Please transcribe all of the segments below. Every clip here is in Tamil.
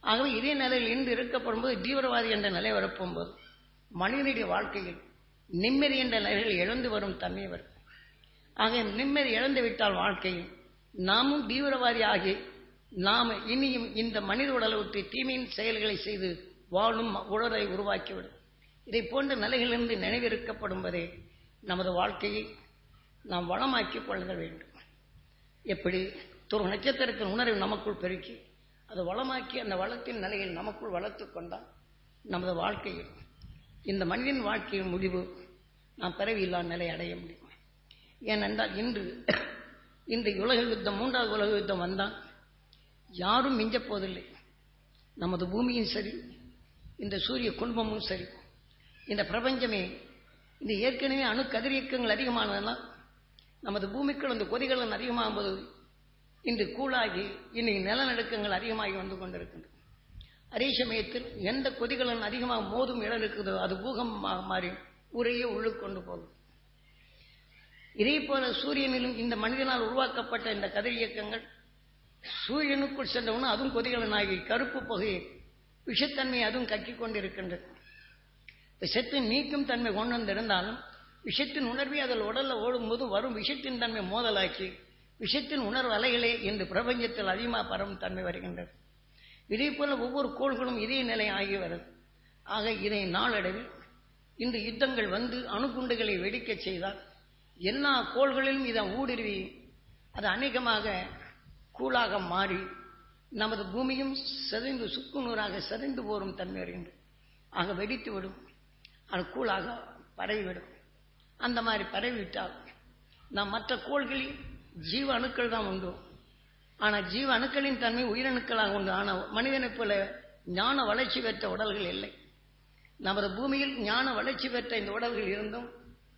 ஆகவே இதே நிலையில் இன்று இருக்கப்படும்போது தீவிரவாதி என்ற நிலை வரப்போகும்போது மனிதனுடைய வாழ்க்கையில் நிம்மதி என்ற நிலையில் இழந்து வரும் தன்மை வரும் ஆக நிம்மதி இழந்து விட்டால் வாழ்க்கையில் நாமும் தீவிரவாதி ஆகி நாம் இனியும் இந்த மனித உடலை விட்டு தீமையின் செயல்களை செய்து வாழும் உடலை உருவாக்கிவிடும் இதை போன்ற நிலைகளிலிருந்து நினைவிருக்கப்படும்பதே நமது வாழ்க்கையை நாம் வளமாக்கிக் கொள்ள வேண்டும் எப்படி துரு நட்சத்திரத்தின் உணர்வை நமக்குள் பெருக்கி அதை வளமாக்கி அந்த வளத்தின் நிலையில் நமக்குள் வளர்த்து கொண்டால் நமது வாழ்க்கையில் இந்த மனிதன் வாழ்க்கையின் முடிவு நாம் பிறவியில்லா நிலை அடைய முடியும் ஏனென்றால் இன்று இந்த உலக யுத்தம் மூன்றாவது உலக யுத்தம் வந்தால் யாரும் மிஞ்சப் போவதில்லை நமது பூமியும் சரி இந்த சூரிய குடும்பமும் சரி இந்த பிரபஞ்சமே இந்த ஏற்கனவே அணு கதிரியக்கங்கள் அதிகமானதெல்லாம் நமது பூமிக்குள் அந்த கொதிகள் அதிகமாகும்போது இன்று கூழாகி இன்னைக்கு நிலநடுக்கங்கள் அதிகமாகி வந்து கொண்டிருக்கின்றன அதே சமயத்தில் எந்த கொதிகளும் அதிகமாக மோதும் இடம் இருக்குதோ அது பூகமாக மாறி ஊரையே உள்ளுக்கு கொண்டு போகும் இதே போல சூரியனிலும் இந்த மனிதனால் உருவாக்கப்பட்ட இந்த கதிரியக்கங்கள் சூரியனுக்குள் சென்றவுடன் அதுவும் கொதிகலனாகி கருப்பு புகையை விஷத்தன்மையை அதுவும் கக்கிக் கொண்டிருக்கின்றது விஷத்தின் நீக்கும் தன்மை கொண்டு வந்திருந்தாலும் விஷத்தின் உணர்வை அதில் உடல்ல ஓடும்போது வரும் விஷத்தின் தன்மை மோதலாக்கி விஷத்தின் உணர்வு அலைகளே இன்று பிரபஞ்சத்தில் அதிகமாக பரவும் தன்மை வருகின்றது இதே போல ஒவ்வொரு கோள்களும் இதே நிலை ஆகி வருது ஆக இதை நாளடைவில் இந்த யுத்தங்கள் வந்து அணுகுண்டுகளை வெடிக்க செய்தால் எல்லா கோள்களிலும் இதை ஊடுருவி அது அநேகமாக கூழாக மாறி நமது பூமியும் செதைந்து சுக்குநூறாக செதைந்து போரும் தன்மை வருகின்றது ஆக வெடித்து விடும் அது கூழாக பரவிவிடும் அந்த மாதிரி பரவிவிட்டால் நாம் மற்ற கோள்களில் ஜீவ அணுக்கள் தான் உண்டு ஆனால் ஜீவ அணுக்களின் தன்மை உயிரணுக்களாக உண்டு ஆனால் மனிதனைப் போல ஞான வளர்ச்சி பெற்ற உடல்கள் இல்லை நமது பூமியில் ஞான வளர்ச்சி பெற்ற இந்த உடல்கள் இருந்தும்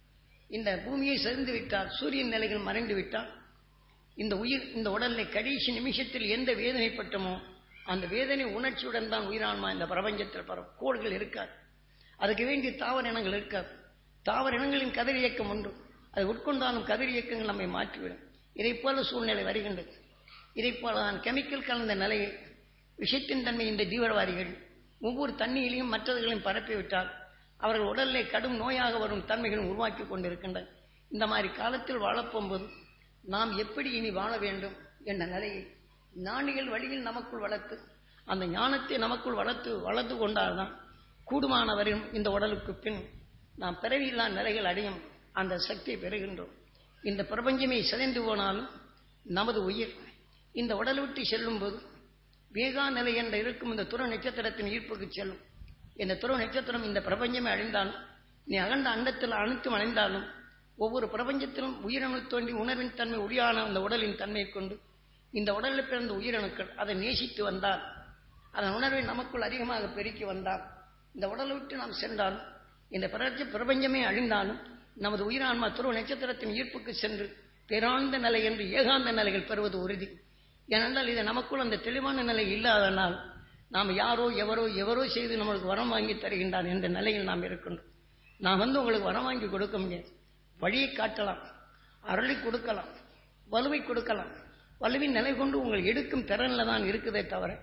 இந்த பூமியை செறிந்து விட்டால் சூரியன் நிலைகள் மறைந்து விட்டால் இந்த உயிர் இந்த உடலை கடைசி நிமிஷத்தில் எந்த வேதனைப்பட்டமோ அந்த வேதனை உணர்ச்சியுடன் தான் உயிரான்மா இந்த பிரபஞ்சத்தில் பரவும் கோள்கள் இருக்காது அதுக்கு வேண்டிய தாவர இனங்கள் இருக்காது தாவர இனங்களின் கதிர் இயக்கம் உண்டு அதை உட்கொண்டாலும் கதிர் இயக்கங்கள் நம்மை மாற்றிவிடும் இதை போல சூழ்நிலை வருகின்றது இதை போல தான் கெமிக்கல் கலந்த நிலையில் விஷத்தின் தன்மை இந்த தீவிரவாதிகள் ஒவ்வொரு தண்ணியிலையும் மற்றவர்களையும் பரப்பிவிட்டால் அவர்கள் உடலிலே கடும் நோயாக வரும் தன்மைகளும் உருவாக்கி கொண்டிருக்கின்றன இந்த மாதிரி காலத்தில் வாழப்போகும்போது நாம் எப்படி இனி வாழ வேண்டும் என்ற நிலையை ஞானிகள் வழியில் நமக்குள் வளர்த்து அந்த ஞானத்தை நமக்குள் வளர்த்து வளர்த்து கொண்டால்தான் கூடுமானவரையும் இந்த உடலுக்கு பின் நாம் பிறவியில்லா நிலைகள் அடையும் அந்த சக்தியை பெறுகின்றோம் இந்த பிரபஞ்சமே சிதைந்து போனாலும் நமது உயிர் இந்த உடலை விட்டு செல்லும்போது வேகா நிலை என்ற இருக்கும் இந்த துற நட்சத்திரத்தின் ஈர்ப்புக்கு செல்லும் இந்த துற நட்சத்திரம் இந்த பிரபஞ்சமே அழிந்தாலும் நீ அகண்ட அண்டத்தில் அனைத்தும் அடைந்தாலும் ஒவ்வொரு பிரபஞ்சத்திலும் உயிரணு தோன்றி உணர்வின் தன்மை உரியான அந்த உடலின் தன்மையை கொண்டு இந்த உடலில் பிறந்த உயிரணுக்கள் அதை நேசித்து வந்தால் அதன் உணர்வை நமக்குள் அதிகமாக பெருக்கி வந்தால் இந்த உடலை விட்டு நாம் சென்றாலும் இந்த பிரபஞ்ச பிரபஞ்சமே அழிந்தாலும் நமது உயிரான்மா துருவ நட்சத்திரத்தின் ஈர்ப்புக்கு சென்று பேராழ்ந்த நிலை என்று ஏகாந்த நிலைகள் பெறுவது உறுதி ஏனென்றால் இது நமக்குள் அந்த தெளிவான நிலை இல்லாதனால் நாம் யாரோ எவரோ எவரோ செய்து நம்மளுக்கு வரம் வாங்கி தருகின்றார் என்ற நிலையில் நாம் இருக்கின்றோம் நான் வந்து உங்களுக்கு வரம் வாங்கி கொடுக்க முடியாது வழியை காட்டலாம் அருளை கொடுக்கலாம் வலுவை கொடுக்கலாம் வலுவின் நிலை கொண்டு உங்கள் எடுக்கும் திறனில் தான் இருக்குதே தவிர